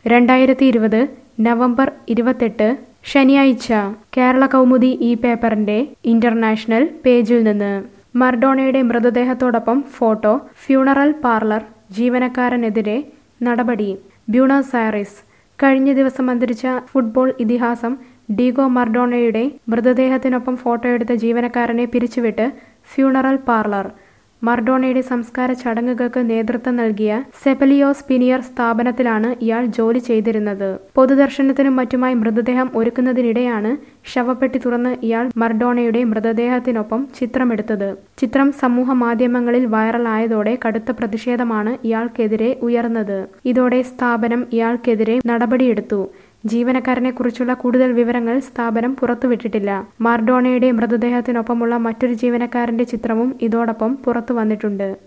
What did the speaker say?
രണ്ടായിരത്തി ഇരുപത് നവംബർ ഇരുപത്തെട്ട് ശനിയാഴ്ച കേരള കൗമുദി ഈ പേപ്പറിന്റെ ഇന്റർനാഷണൽ പേജിൽ നിന്ന് മർഡോണയുടെ മൃതദേഹത്തോടൊപ്പം ഫോട്ടോ ഫ്യൂണറൽ പാർലർ ജീവനക്കാരനെതിരെ നടപടി ബ്യൂണസ് ആയറിസ് കഴിഞ്ഞ ദിവസം അന്തരിച്ച ഫുട്ബോൾ ഇതിഹാസം ഡീഗോ മർഡോണയുടെ മൃതദേഹത്തിനൊപ്പം ഫോട്ടോയെടുത്ത ജീവനക്കാരനെ പിരിച്ചുവിട്ട് ഫ്യൂണറൽ പാർലർ മർഡോണയുടെ സംസ്കാര ചടങ്ങുകൾക്ക് നേതൃത്വം നൽകിയ സെപ്പലിയോസ് പിനിയർ സ്ഥാപനത്തിലാണ് ഇയാൾ ജോലി ചെയ്തിരുന്നത് പൊതുദർശനത്തിനും മറ്റുമായി മൃതദേഹം ഒരുക്കുന്നതിനിടെയാണ് ശവപ്പെട്ടി തുറന്ന് ഇയാൾ മർഡോണയുടെ മൃതദേഹത്തിനൊപ്പം ചിത്രമെടുത്തത് ചിത്രം സമൂഹ മാധ്യമങ്ങളിൽ വൈറലായതോടെ കടുത്ത പ്രതിഷേധമാണ് ഇയാൾക്കെതിരെ ഉയർന്നത് ഇതോടെ സ്ഥാപനം ഇയാൾക്കെതിരെ നടപടിയെടുത്തു ജീവനക്കാരനെ കുറിച്ചുള്ള കൂടുതൽ വിവരങ്ങൾ സ്ഥാപനം പുറത്തുവിട്ടിട്ടില്ല മാർഡോണയുടെ മൃതദേഹത്തിനൊപ്പമുള്ള മറ്റൊരു ജീവനക്കാരന്റെ ചിത്രവും ഇതോടൊപ്പം പുറത്തു വന്നിട്ടുണ്ട്